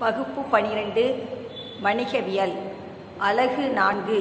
வகுப்பு பனிரெண்டு வணிகவியல் அலகு நான்கு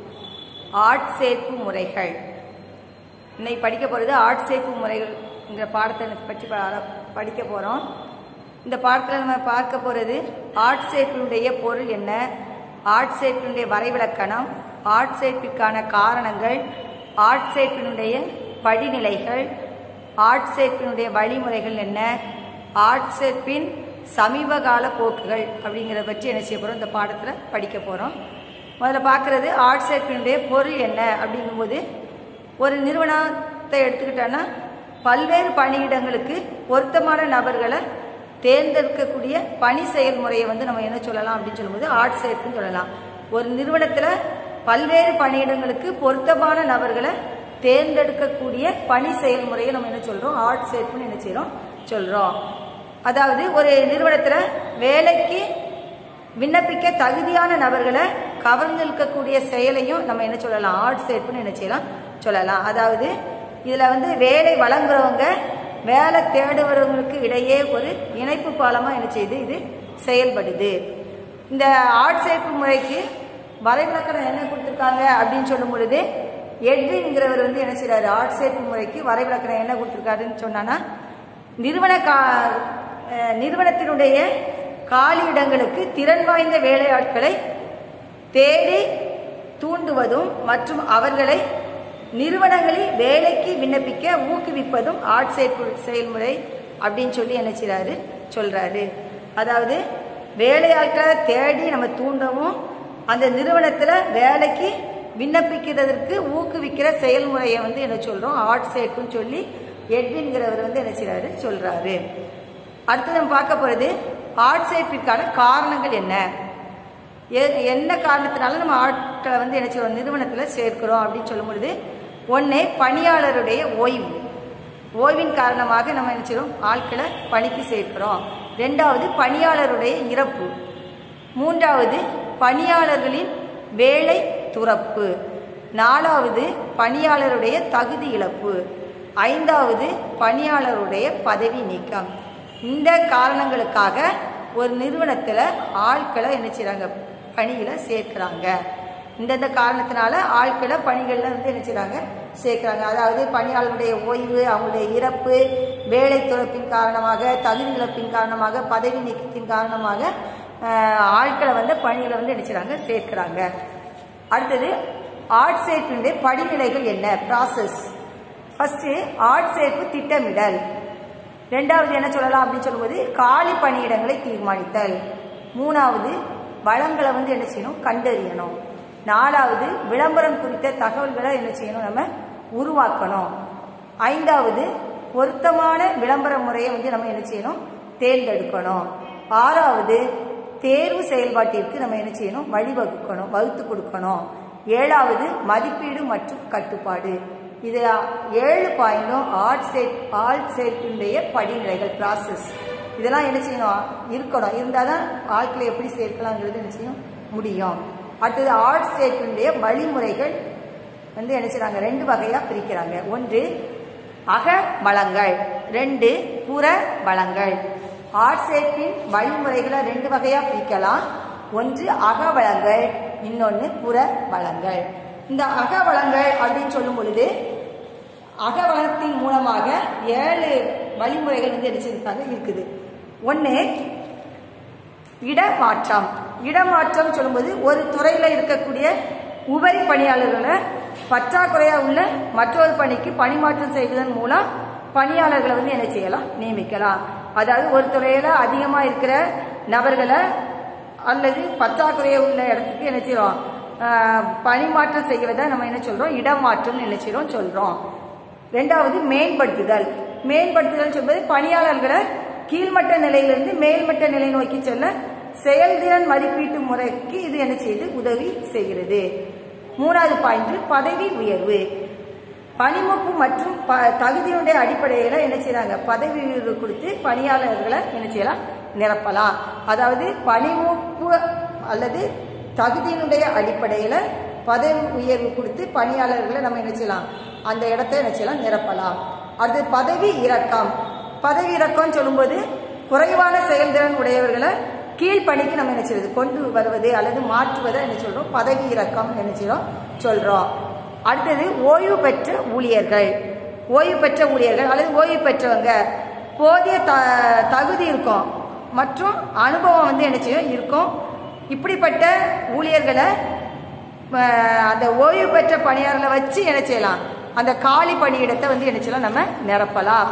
ஆட்சேர்ப்பு முறைகள் இன்னைக்கு படிக்க போகிறது ஆட்சேர்ப்பு முறைகள்ங்கிற பாடத்தை பற்றி பா- படிக்க போகிறோம் இந்த பாடத்தில் நம்ம பார்க்க போகிறது ஆட்சேர்ப்பினுடைய பொருள் என்ன ஆட்சேர்ப்பினுடைய வரைவிலக்கணம் ஆட்சேர்ப்பிற்கான காரணங்கள் ஆட்சேர்ப்பினுடைய படிநிலைகள் ஆட்சேர்ப்பினுடைய வழிமுறைகள் என்ன ஆட்சேர்ப்பின் சமீபகால போக்குகள் அப்படிங்கிறத பற்றி என்ன செய்ய போகிறோம் இந்த பாடத்தில் படிக்க போகிறோம் முதல்ல பார்க்குறது ஆட்சேர்ப்பினுடைய பொருள் என்ன அப்படிங்கும்போது ஒரு நிறுவனத்தை எடுத்துக்கிட்டோன்னா பல்வேறு பணியிடங்களுக்கு பொருத்தமான நபர்களை தேர்ந்தெடுக்கக்கூடிய பணி செயல்முறையை வந்து நம்ம என்ன சொல்லலாம் அப்படின்னு சொல்லும்போது ஆட்சேர்ப்புன்னு சொல்லலாம் ஒரு நிறுவனத்தில் பல்வேறு பணியிடங்களுக்கு பொருத்தமான நபர்களை தேர்ந்தெடுக்கக்கூடிய பணி செயல்முறையை நம்ம என்ன சொல்றோம் ஆட்சேர்ப்புன்னு என்ன செய்றோம் சொல்றோம் அதாவது ஒரு நிறுவனத்தில் வேலைக்கு விண்ணப்பிக்க தகுதியான நபர்களை கவர்ந்திருக்கக்கூடிய செயலையும் நம்ம என்ன சொல்லலாம் ஆட் சேர்ப்புன்னு என்ன செய்யலாம் சொல்லலாம் அதாவது இதில் வந்து வேலை வழங்குறவங்க வேலை தேடுபவர்களுக்கு இடையே ஒரு இணைப்பு பாலமாக என்ன செய்யுது இது செயல்படுது இந்த ஆட் சேர்ப்பு முறைக்கு வரைவிலக்கணம் என்ன கொடுத்துருக்காங்க அப்படின்னு சொல்லும் பொழுது எட்வின்ங்கிறவர் வந்து என்ன செய்றாரு ஆட் சேர்ப்பு முறைக்கு வரைவிலக்கணம் என்ன கொடுத்துருக்காருன்னு சொன்னான்னா நிறுவன கா அஹ் நிறுவனத்தினுடைய காலி இடங்களுக்கு திறன் வாய்ந்த வேலையாட்களை தேடி தூண்டுவதும் மற்றும் அவர்களை நிறுவனங்களில் வேலைக்கு விண்ணப்பிக்க ஊக்குவிப்பதும் ஆட்சேர்ப்பு செயல்முறை அப்படின்னு சொல்லி என்ன செய்றாரு சொல்றாரு அதாவது வேலையாட்களை தேடி நம்ம தூண்டவும் அந்த நிறுவனத்தில் வேலைக்கு விண்ணப்பிக்கிறதற்கு ஊக்குவிக்கிற செயல்முறையை வந்து என்ன சொல்றோம் ஆட்சேர்ப்புன்னு சொல்லி எட்வின்கிறவர் வந்து என்ன செய்றாரு சொல்றாரு அடுத்து நம்ம பார்க்க போறது ஆட்சேர்ப்பிற்கான காரணங்கள் என்ன எ- என்ன காரணத்தினால நம்ம ஆட்களை வந்து என்ன செய்றோம் நிறுவனத்தில் சேர்க்கிறோம் அப்படின்னு சொல்லும் பொழுது ஒன்று பணியாளருடைய ஓய்வு ஓய்வின் காரணமாக நம்ம என்ன செய்றோம் ஆட்களை பணிக்கு சேர்க்கிறோம் ரெண்டாவது பணியாளருடைய இறப்பு மூன்றாவது பணியாளர்களின் வேலை துறப்பு நாலாவது பணியாளருடைய தகுதி இழப்பு ஐந்தாவது பணியாளருடைய பதவி நீக்கம் இந்த காரணங்களுக்காக ஒரு நிறுவனத்தில் ஆட்களை என்ன செய்றாங்க பணியில் சேர்க்கிறாங்க இந்தந்த காரணத்தினால ஆட்களை பணிகளில் வந்து என்ன செய்றாங்க சேர்க்கிறாங்க அதாவது பணியாளருடைய ஓய்வு அவங்களுடைய இறப்பு வேலை துறப்பின் காரணமாக தகுதி இழப்பின் காரணமாக பதவி நீக்கத்தின் காரணமாக ஆஹ், ஆட்களை வந்து பணிகளை வந்து என்ன செய்றாங்க சேர்க்கிறாங்க அடுத்தது ஆட்சேர்ப்பினுடைய படிநிலைகள் என்ன ப்ராசஸ் ஃபர்ஸ்ட் ஆட்சேர்ப்பு திட்டமிடல் ரெண்டாவது என்ன சொல்லலாம் அப்படின்னு சொல்லும்போது காலி பணியிடங்களை தீர்மானித்தல் மூணாவது வளங்களை வந்து என்ன செய்யணும் கண்டறியணும் நாலாவது விளம்பரம் குறித்த தகவல்களை என்ன செய்யணும் நம்ம உருவாக்கணும் ஐந்தாவது பொருத்தமான விளம்பர முறையை வந்து நம்ம என்ன செய்யணும் தேர்ந்தெடுக்கணும் ஆறாவது தேர்வு செயல்பாட்டிற்கு நம்ம என்ன செய்யணும் வழிவகுக்கணும் வகுத்து கொடுக்கணும் ஏழாவது மதிப்பீடு மற்றும் கட்டுப்பாடு இது ஏழு பாயிண்டும் ஆர்ட் சேட் ஆர்ட் சேர்ப்பினுடைய படிநிலைகள் ப்ராசஸ் இதெல்லாம் என்ன செய்யணும் இருக்கணும் இருந்தால் தான் ஆட்களை எப்படி சேர்க்கலாங்கிறது என்ன செய்யணும் முடியும் அடுத்தது ஆர்ட் சேர்ப்பினுடைய வழிமுறைகள் வந்து என்ன செய்றாங்க ரெண்டு வகையாக பிரிக்கிறாங்க ஒன்று அக வளங்கள் ரெண்டு புற வளங்கள் ஆர்ட் சேர்ப்பின் வழிமுறைகளை ரெண்டு வகையாக பிரிக்கலாம் ஒன்று அக வளங்கள் இன்னொன்று புற வளங்கள் இந்த அக வளங்கள் அப்படின்னு சொல்லும் பொழுது அகவளத்தின் மூலமாக ஏழு வழிமுறைகள் வந்து அடிச்சிருக்காங்க இருக்குது ஒன்று இடமாற்றம் இடமாற்றம் சொல்லும்போது ஒரு துறையில் இருக்கக்கூடிய உபரி பணியாளர்களை பற்றாக்குறையாக உள்ள மற்றொரு பணிக்கு பணிமாற்றம் செய்வதன் மூலம் பணியாளர்களை வந்து என்ன செய்யலாம் நியமிக்கலாம் அதாவது ஒரு துறையில் அதிகமாக இருக்கிற நபர்களை அல்லது பற்றாக்குறையாக உள்ள இடத்துக்கு என்ன செய்கிறோம் ஆஹ், பணிமாற்றம் செய்வதை நம்ம என்ன சொல்கிறோம் இடமாற்றம் என்ன செய்கிறோம் சொல்கிறோம் ரெண்டாவது மேம்படுத்துதல் மேம்படுத்துதல் சொல்வது பணியாளர்களை கீழ்மட்ட நிலையிலிருந்து மேல்மட்ட நிலை நோக்கி செல்ல செயல்திறன் மதிப்பீட்டு முறைக்கு இது என்ன செய்யுது உதவி செய்கிறது மூணாவது பாயிண்ட் பதவி உயர்வு பணிமூப்பு மற்றும் ப தகுதியினுடைய அடிப்படையில் என்ன செய்றாங்க பதவி உயர்வு கொடுத்து பணியாளர்களை என்ன செய்யலாம் நிரப்பலாம் அதாவது பணிமூப்பு அல்லது தகுதியினுடைய அடிப்படையில் பதவி உயர்வு கொடுத்து பணியாளர்களை நம்ம என்ன செய்யலாம் அந்த இடத்த என்ன செய்யலாம் நிரப்பலாம் அது பதவி இறக்கம் பதவி இறக்கம்னு சொல்லும்போது குறைவான செயல்திறன் உடையவர்களை கீழ்ப்பணிக்கு நம்ம என்ன செய்வது கொண்டு வருவது அல்லது மாற்றுவதை என்ன சொல்றோம் பதவி இறக்கம் என்ன செய்றோம் சொல்றோம் அடுத்தது ஓய்வு பெற்ற ஊழியர்கள் ஓய்வு பெற்ற ஊழியர்கள் அல்லது ஓய்வு பெற்றவங்க போதிய த தகுதி இருக்கும் மற்றும் அனுபவம் வந்து என்ன செய்யும் இருக்கும் இப்படிப்பட்ட ஊழியர்களை அஹ், அந்த ஓய்வு பெற்ற பணியாளர்களை வச்சு என்ன செய்யலாம் அந்த காலி பணியிடத்தை வந்து என்ன செய்யலாம் நம்ம நிரப்பலாம்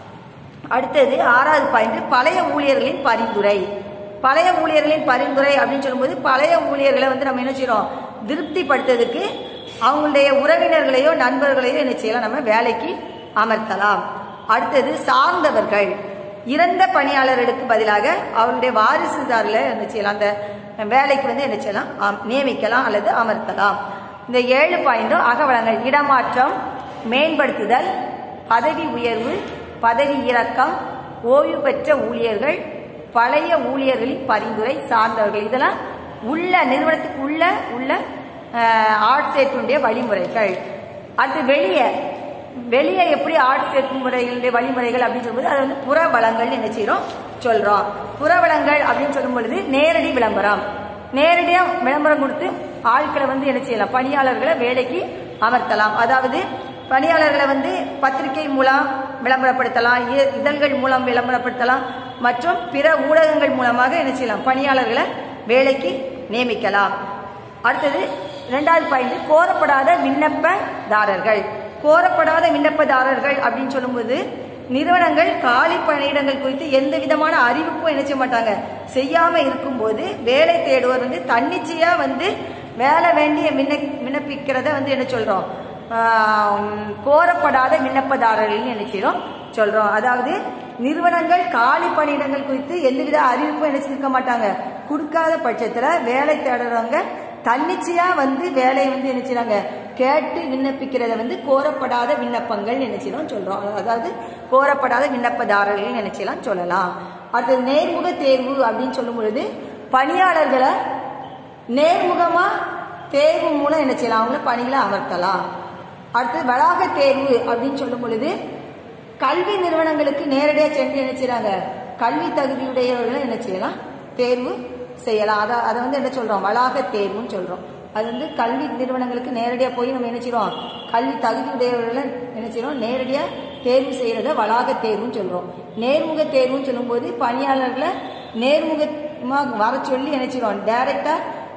அடுத்தது ஆறாவது பாயிண்ட் பழைய ஊழியர்களின் பரிந்துரை பழைய ஊழியர்களின் பரிந்துரை அப்படின்னு சொல்லும்போது பழைய ஊழியர்களை வந்து நம்ம என்ன செய்யறோம் திருப்திப்படுத்துறதுக்கு அவங்களுடைய உறவினர்களையோ நண்பர்களையோ என்ன செய்யலாம் நம்ம வேலைக்கு அமர்த்தலாம் அடுத்தது சார்ந்தவர்கள் இறந்த பணியாளர்களுக்கு பதிலாக அவருடைய வாரிசுதாரில் என்ன செய்யலாம் அந்த வேலைக்கு வந்து என்ன செய்யலாம் ஆம், நியமிக்கலாம் அல்லது அமர்த்தலாம் இந்த ஏழு பாயிண்டும் அகவலங்கள் இடமாற்றம் மேம்படுத்துதல் பதவி உயர்வு பதவி இறக்கம் ஓய்வு பெற்ற ஊழியர்கள் பழைய ஊழியர்களின் பரிந்துரை சார்ந்தவர்கள் இதெல்லாம் உள்ள நிறுவனத்துக்கு உள்ள உள்ள ஆட்சேர்ப்பினுடைய வழிமுறைகள் அடுத்து வெளியே வெளியே எப்படி ஆட்சேர்ப்பு முறைகளுடைய வழிமுறைகள் அப்படின்னு சொல்லும்போது அது வந்து புற வளங்கள்னு என்ன செய்றோம் சொல்றோம் புற வளங்கள் அப்படின்னு சொல்லும் பொழுது நேரடி விளம்பரம் நேரடியா விளம்பரம் கொடுத்து ஆட்களை வந்து என்ன செய்யலாம் பணியாளர்களை வேலைக்கு அமர்த்தலாம் அதாவது பணியாளர்களை வந்து பத்திரிகை மூலம் விளம்பரப்படுத்தலாம் இ- இதழ்கள் மூலம் விளம்பரப்படுத்தலாம் மற்றும் பிற ஊடகங்கள் மூலமாக என்ன செய்யலாம் பணியாளர்களை வேலைக்கு நியமிக்கலாம் அடுத்தது இரண்டாவது பாயிண்ட் கோரப்படாத விண்ணப்பதாரர்கள் கோரப்படாத விண்ணப்பதாரர்கள் அப்படின்னு சொல்லும்போது நிறுவனங்கள் காலி பணியிடங்கள் குறித்து எந்த விதமான அறிவிப்பும் என்ன செய்ய மாட்டாங்க செய்யாம இருக்கும்போது வேலை தேடுவோர் வந்து தன்னிச்சையா வந்து வேலை வேண்டிய விண்ண விண்ணப்பிக்கிறத வந்து என்ன சொல்றோம் ஆஹ் கோரப்படாத விண்ணப்பதாரர்கள் என்ன செய்றோம் சொல்றோம் அதாவது நிறுவனங்கள் காலி பணியிடங்கள் குறித்து எந்தவித அறிவிப்பும் என்ன செஞ்சிருக்க மாட்டாங்க கொடுக்காத பட்சத்துல வேலை தேடுறவங்க தன்னிச்சையா வந்து வேலையை வந்து என்ன செய்றாங்க கேட்டு விண்ணப்பிக்கிறத வந்து கோரப்படாத விண்ணப்பங்கள் என்ன செய்யலாம் சொல்றோம் அதாவது கோரப்படாத விண்ணப்பதாரர்கள் என்ன செய்யலாம் சொல்லலாம் அடுத்தது நேர்முக தேர்வு அப்படின்னு சொல்லும் பொழுது பணியாளர்களை நேர்முகமா தேர்வு மூலம் என்ன செய்யலாம் அவங்கள பணியில அமர்த்தலாம் அடுத்தது வளாக தேர்வு அப்படின்னு சொல்லும் பொழுது கல்வி நிறுவனங்களுக்கு நேரடியாக சென்று என்ன செய்றாங்க கல்வி தகுதியுடையவர்களை என்ன செய்யலாம் தேர்வு செய்யலாம் அதை அதை வந்து என்ன சொல்றோம் வளாக தேர்வுன்னு சொல்றோம் அது வந்து கல்வி நிறுவனங்களுக்கு நேரடியாக போய் நம்ம என்ன செய்றோம் கல்வி தகுதியுடையவர்களை என்ன செய்றோம் நேரடியாக தேர்வு செய்யறத வளாக தேர்வுன்னு சொல்றோம் நேர்முக தேர்வுன்னு சொல்லும்போது பணியாளர்களை நேர்முகமாக வர சொல்லி என்ன செய்றோம் டைரக்டா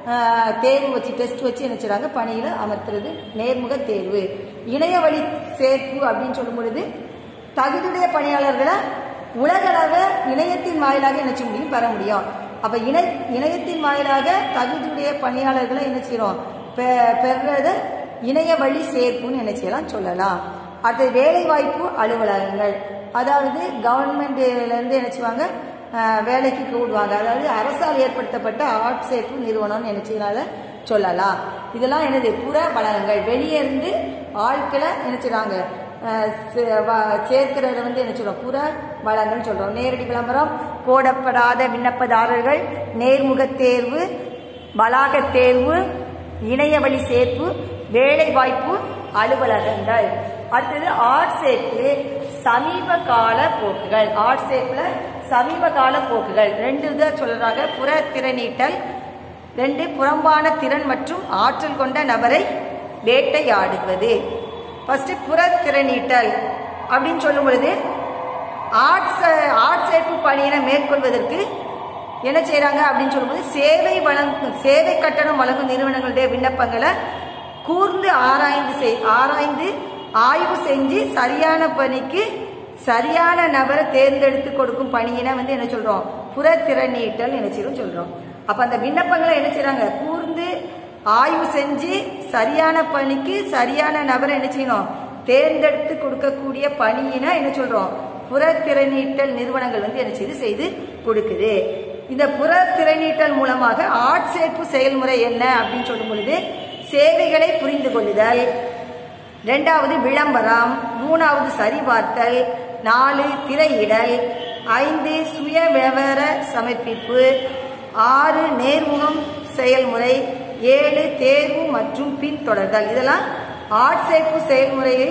தேர்வு வச்சு டெஸ்ட் வச்சு என்ன செய்றாங்க பணியில அமர்த்துறது நேர்முக தேர்வு இணைய வழி சேர்ப்பு அப்படின்னு சொல்லும் பொழுது தகுதியுடைய பணியாளர்களை உலகளவு இணையத்தின் வாயிலாக என்ன செய்ய முடியும் பெற முடியும் அப்ப இணை இணையத்தின் வாயிலாக தகுதியுடைய பணியாளர்களை என்ன செய்யறோம் பெ- பெறுறத இணைய வழி சேர்ப்புன்னு என்ன செய்யலாம் சொல்லலாம் அடுத்து வேலை வாய்ப்பு அலுவலகங்கள் அதாவது கவர்மெண்ட்ல இருந்து என்ன செய்வாங்க அஹ், வேலைக்கு கூடுவாங்க அதாவது அரசால் ஏற்படுத்தப்பட்ட ஆட்சேர்ப்பு நிறுவனம்னு என்ன செய்யலாம் அதை சொல்லலாம் இதெல்லாம் என்னது புற வளங்கள் வெளியே இருந்து ஆட்களை என்ன செய்றாங்க அஹ், சே- வ- சேர்க்கிறத வந்து என்ன சொல்றோம் புற வளங்கள்னு சொல்றோம் நேரடி விளம்பரம் போடப்படாத விண்ணப்பதாரர்கள் நேர்முக தேர்வு வளாக தேர்வு இணைய வழி சேர்ப்பு வேலை வாய்ப்பு அலுவலகங்கள் அடுத்தது ஆர்ட் சேர்ப்பு சமீப கால போக்குகள் ஆர்ட் சேர்ப்புல சமீப கால போக்குகள் ரெண்டு இதை சொல்றாங்க புற திறனீட்டல் ரெண்டு புறம்பான திறன் மற்றும் ஆற்றல் கொண்ட நபரை வேட்டையாடுவது ஃபர்ஸ்ட் புற திறனீட்டல் அப்படின்னு சொல்லும் பொழுது ஆர்ட்ஸ் ஆர்ட் சேர்ப்பு பணியினை மேற்கொள்வதற்கு என்ன செய்றாங்க அப்படின்னு சொல்லும்போது சேவை வழங்கும் சேவை கட்டணம் வழங்கும் நிறுவனங்களுடைய விண்ணப்பங்களை கூர்ந்து ஆராய்ந்து செய் ஆராய்ந்து ஆய்வு செஞ்சு சரியான பணிக்கு சரியான நபரை தேர்ந்தெடுத்து கொடுக்கும் பணியினை வந்து என்ன சொல்றோம் புறத்திறனீட்டல் என்ன செய்யறோம் சொல்றோம் அப்ப அந்த விண்ணப்பங்களை என்ன செய்றாங்க கூர்ந்து ஆய்வு செஞ்சு சரியான பணிக்கு சரியான நபரை என்ன செய்யணும் தேர்ந்தெடுத்து கொடுக்கக்கூடிய பணியினை என்ன சொல்றோம் புறத்திறனீட்டல் நிறுவனங்கள் வந்து என்ன செய்து செய்து கொடுக்குது இந்த புறத்திறனீட்டல் மூலமாக ஆட்சேர்ப்பு செயல்முறை என்ன அப்படின்னு சொல்லும் பொழுது சேவைகளை புரிந்து கொள்ளுதல் ரெண்டாவது விளம்பரம் மூணாவது சரிபார்த்தல் நாலு திரையிடல் ஐந்து சுய விவர சமர்ப்பிப்பு ஆறு நேர்முகம் செயல்முறை ஏழு தேர்வு மற்றும் பின்தொடர்தல் இதெல்லாம் ஆட்சேர்ப்பு செயல்முறையை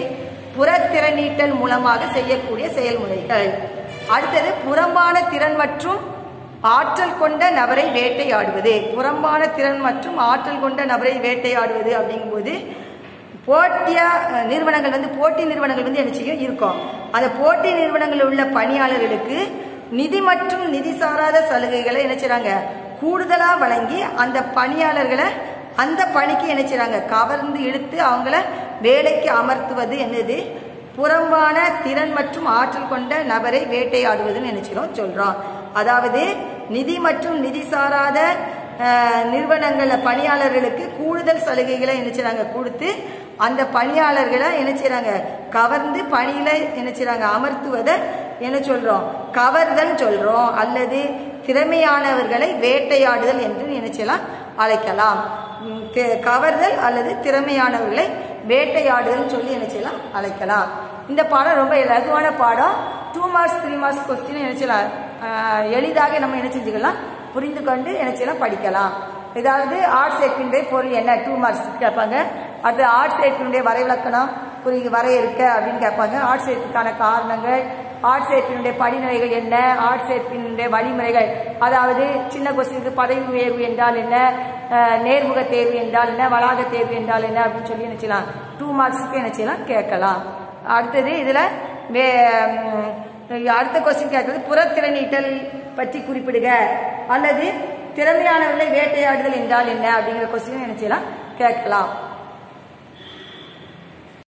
புறத்திறனீட்டல் மூலமாக செய்யக்கூடிய செயல்முறைகள் அடுத்தது புறம்பான திறன் மற்றும் ஆற்றல் கொண்ட நபரை வேட்டையாடுவது புறம்பான திறன் மற்றும் ஆற்றல் கொண்ட நபரை வேட்டையாடுவது அப்படிங்கும்போது போட்டியா அஹ், நிறுவனங்கள் வந்து போட்டி நிறுவனங்கள் வந்து என்ன செய்யும் இருக்கும் அந்த போட்டி நிறுவனங்களில் உள்ள பணியாளர்களுக்கு நிதி மற்றும் நிதி சாராத சலுகைகளை என்ன செய்றாங்க கூடுதலா வழங்கி அந்த பணியாளர்களை அந்த பணிக்கு என்ன செய்றாங்க கவர்ந்து இழுத்து அவங்கள வேலைக்கு அமர்த்துவது என்னது புறம்பான திறன் மற்றும் ஆற்றல் கொண்ட நபரை வேட்டையாடுவதுன்னு நினைச்சிரும் சொல்றோம் அதாவது நிதி மற்றும் நிதி சாராத அஹ், நிறுவனங்கள்ல பணியாளர்களுக்கு கூடுதல் சலுகைகளை என்ன செய்றாங்க கொடுத்து அந்த பணியாளர்களை என்ன செய்றாங்க கவர்ந்து பணியில என்ன செய்றாங்க அமர்த்துவதை என்ன சொல்றோம் கவர்தல் சொல்றோம் அல்லது திறமையானவர்களை வேட்டையாடுதல் என்று என்ன செய்யலாம் அழைக்கலாம் உம், தி- கவர்தல் அல்லது திறமையானவர்களை வேட்டையாடுதல் சொல்லி என்ன செய்யலாம் அழைக்கலாம் இந்த பாடம் ரொம்ப இலகுவான பாடம் two marks three marks question என்ன செய்யலாம் ஆஹ், எளிதாக நம்ம என்ன செஞ்சுக்கலாம் புரிந்து கொண்டு என்ன செய்யலாம் படிக்கலாம் ஏதாவது ஆர்ட்ஸ் சேர்க்கின்ற பொருள் என்ன டூ மார்க்ஸ் கேட்பாங்க அடுத்து ஆர்ட்ஸ் சேர்க்கினுடைய வரைவிலக்கணம் புரி வரையறுக்க அப்படின்னு கேட்பாங்க ஆர்ட்ஸ் சேர்ப்புக்கான காரணங்கள் ஆர்ட்ஸ் சேர்ப்பினுடைய படிநிலைகள் என்ன ஆர்ட்ஸ் சேர்ப்பினுடைய வழிமுறைகள் அதாவது சின்ன கொஸ்டினுக்கு பதவி உயர்வு என்றால் என்ன அஹ், நேர்முக தேர்வு என்றால் என்ன வளாக தேர்வு என்றால் என்ன அப்படின்னு சொல்லி என்ன செய்யலாம் டூ மார்க்ஸ்க்கு என்ன செய்யலாம் கேட்கலாம் அடுத்தது இதுல வே ம், அடுத்த கொஸ்டின் கேட்கறது புறத்திறனீட்டல் பற்றி குறிப்பிடுக அல்லது திறமையானவர்களை வேட்டையாடுதல் என்றால் என்ன அப்படிங்கிற கொஸ்டின் என்ன செய்யலாம் கேட்கலாம்